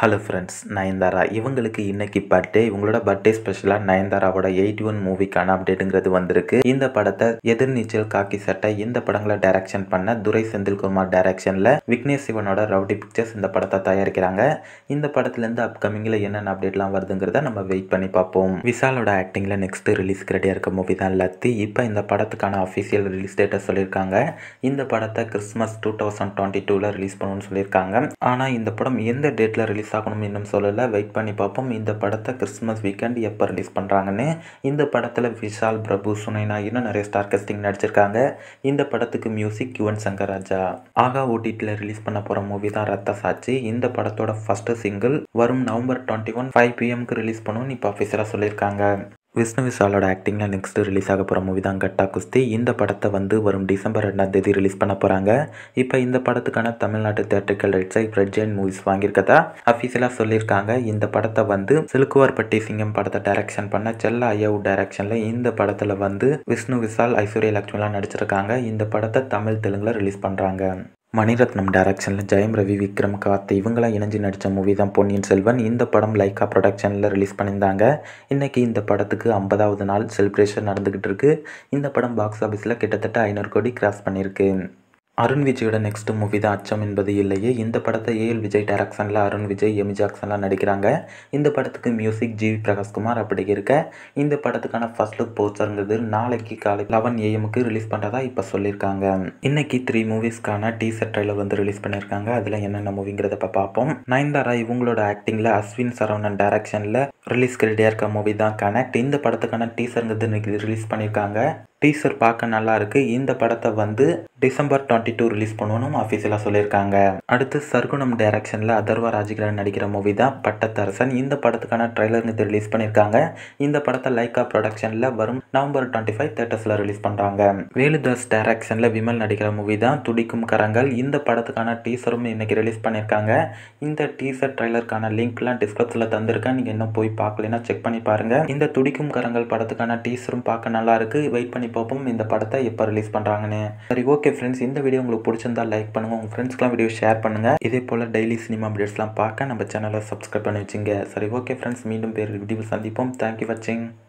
hello friends Nayanthara இவங்களுக்கு இன்னைக்கு birthday இவங்களோட பர்த்டே ஸ்பெஷலாக நயன்தாராவோட எயிட்டி ஒன் மூவிக்கான அப்டேட்டுங்கிறது வந்திருக்கு இந்த படத்தை எதிர்நீச்சல் காக்கி சட்டை இந்த படங்களை டைரக்ஷன் பண்ண துரை செந்தில்குமார் டைரக்ஷனில் விக்னேஷ் சிவனோட ரவுடி பிக்சர்ஸ் இந்த படத்தை தயாரிக்கிறாங்க இந்த படத்துலேருந்து அப்கமிங்கில் என்னென்ன அப்டேட்லாம் வருதுங்கிறத நம்ம வெயிட் பண்ணி பார்ப்போம் விஷாலோட ஆக்டிங்கில் நெக்ஸ்ட் ரிலீஸ்க்கு ரெடியாக இருக்க மூவி தான் லத்தி இப்போ இந்த படத்துக்கான அஃபிஷியல் ரிலீஸ் டேட்டை சொல்லியிருக்காங்க இந்த படத்தை கிறிஸ்மஸ் டூ தௌசண்ட் டுவெண்ட்டி டூவில் ரிலீஸ் பண்ணணும்னு சொல்லியிருக்காங்க ஆனால் இந்த படம் எந்த டேட்டில் ரிலீஸ் ஆகணும்னு இன்னும் சொல்லலை வெயிட் பண்ணி பார்ப்போம் இந்த படத்தை கிறிஸ்மஸ் வீக்கெண்ட் எப்போ ரிலீஸ் பண்ணுறாங்கன்னு இந்த படத்தில் விஷால் பிரபு சுனைனா இன்னும் நிறைய ஸ்டார் கஸ்டிங் நடிச்சிருக்காங்க இந்த படத்துக்கு மியூசிக் யுவன் சங்கர் ராஜா ஆகா ஓடிடியில் ரிலீஸ் பண்ண போகிற மூவி தான் ரத்த சாட்சி இந்த படத்தோட ஃபர்ஸ்ட் சிங்கிள் வரும் நவம்பர் டுவெண்ட்டி ஒன் ஃபைவ் பிஎம்க்கு ரிலீஸ் பண்ணணும்னு இப்போ அஃபீஸராக சொல்லியிருக்காங்க விஷ்ணு விஷாலோட ஆக்டிங்கில் நெக்ஸ்ட் ரிலீஸ் ஆக போகிற மூவி தான் கட்டா குஸ்தி இந்த படத்தை வந்து வரும் டிசம்பர் ரெண்டாம் தேதி ரிலீஸ் பண்ண போகிறாங்க இப்போ இந்த படத்துக்கான தமிழ்நாட்டு தேட்டரிக்கல் ரைட்ஸை பிரெட் ஜெயின் மூவிஸ் வாங்கியிருக்கதா அஃபீஷியலாக சொல்லியிருக்காங்க இந்த படத்தை வந்து சிலுக்குவார்பட்டி சிங்கம் படத்தை டைரக்ஷன் பண்ண செல்ல ஐயாவு டைரக்ஷனில் இந்த படத்தில் வந்து விஷ்ணு விஷால் ஐஸ்வர்யா லட்சுமிலாம் நடிச்சிருக்காங்க இந்த படத்தை தமிழ் தெலுங்கில் ரிலீஸ் பண்ணுறாங்க மணிரத்னம் டைரக்ஷனில் ஜெயம் ரவி விக்ரம் கார்த்தி இவங்களாம் இணைஞ்சு நடித்த மூவி தான் பொன்னியின் செல்வன் இந்த படம் லைக்கா ப்ரொடக்ஷனில் ரிலீஸ் பண்ணியிருந்தாங்க இன்றைக்கி இந்த படத்துக்கு ஐம்பதாவது நாள் செலிப்ரேஷன் நடந்துக்கிட்டு இருக்கு இந்த படம் பாக்ஸ் ஆஃபீஸில் கிட்டத்தட்ட ஐநூறு கோடி கிராஸ் பண்ணியிருக்கு அருண் விஜயோட நெக்ஸ்ட் மூவி தான் அச்சம் என்பது இல்லையே இந்த படத்தை ஏஎல் விஜய் டைரக்ஷனில் அருண் விஜய் எமி ஜாக்சன்லாம் நடிக்கிறாங்க இந்த படத்துக்கு மியூசிக் ஜிவி பிரகாஷ்குமார் அப்படி இருக்க இந்த படத்துக்கான ஃபர்ஸ்ட் லுக் போஸ்டருங்கிறது நாளைக்கு காலை லெவன் ஏஎம்க்கு ரிலீஸ் பண்ணுறதா இப்போ சொல்லியிருக்காங்க இன்னைக்கு த்ரீ மூவிஸ்க்கான டீசர் ட்ரைலர் வந்து ரிலீஸ் பண்ணியிருக்காங்க அதில் என்னென்ன மூவிங்கிறத இப்போ பார்ப்போம் நயன்தாரா இவங்களோட ஆக்டிங்கில் அஸ்வின் சரவணன் டைரக்ஷனில் ரிலீஸ்க்கு ரெடியாக இருக்க மூவி தான் கனெக்ட் இந்த படத்துக்கான டீசருங்கிறது இன்னைக்கு ரிலீஸ் பண்ணியிருக்காங்க டீசர் பார்க்க நல்லா இருக்கு இந்த படத்தை வந்து டிசம்பர் டுவெண்ட்டி டூ ரிலீஸ் பண்ணணும் அஃபீஷியலாக சொல்லியிருக்காங்க அடுத்து சர்க்குணம் டைரக்ஷனில் அதர்வா ராஜகிரன் நடிக்கிற மூவி தான் பட்டத்தரசன் இந்த படத்துக்கான ட்ரைலருங்க ரிலீஸ் பண்ணியிருக்காங்க இந்த படத்தை லைக்கா ப்ரொடக்ஷனில் வரும் நவம்பர் டுவெண்ட்டி ஃபைவ் தேட்டர்ஸில் ரிலீஸ் பண்ணுறாங்க வேலுதாஸ் டைரக்ஷனில் விமல் நடிக்கிற மூவி தான் துடிக்கும் கரங்கள் இந்த படத்துக்கான டீசரும் இன்னைக்கு ரிலீஸ் பண்ணியிருக்காங்க இந்த டீசர் ட்ரைலருக்கான லிங்க்லாம் டிஸ்கிரிப்ஷனில் தந்திருக்கேன் நீங்கள் இன்னும் போய் பார்க்கலனா செக் பண்ணி பாருங்கள் இந்த துடிக்கும் கரங்கள் படத்துக்கான டீசரும் பார்க்க நல்லா இருக்கு வெயிட் பண்ணி பார்ப்போம் இந்த படத்தை எப்போ ரிலீஸ் பண்ணுறாங்கன்னு சரி ஓகே ஃப்ரெண்ட்ஸ் இந்த வீடியோ உங்களுக்கு பிடிச்சிருந்தா லைக் பண்ணுங்கள் உங்கள் ஃப்ரெண்ட்ஸ்க்குலாம் வீடியோ ஷேர் பண்ணுங்கள் இதே போல் டெய்லி சினிமா அப்டேட்ஸ்லாம் பார்க்க நம்ம சேனலை சப்ஸ்கிரைப் பண்ணி வச்சுங்க சரி ஓகே ஃப்ரெண்ட்ஸ் மீண்டும் பேர் வீடியோ சந்திப்போம் தேங்க்யூ வாட்சிங்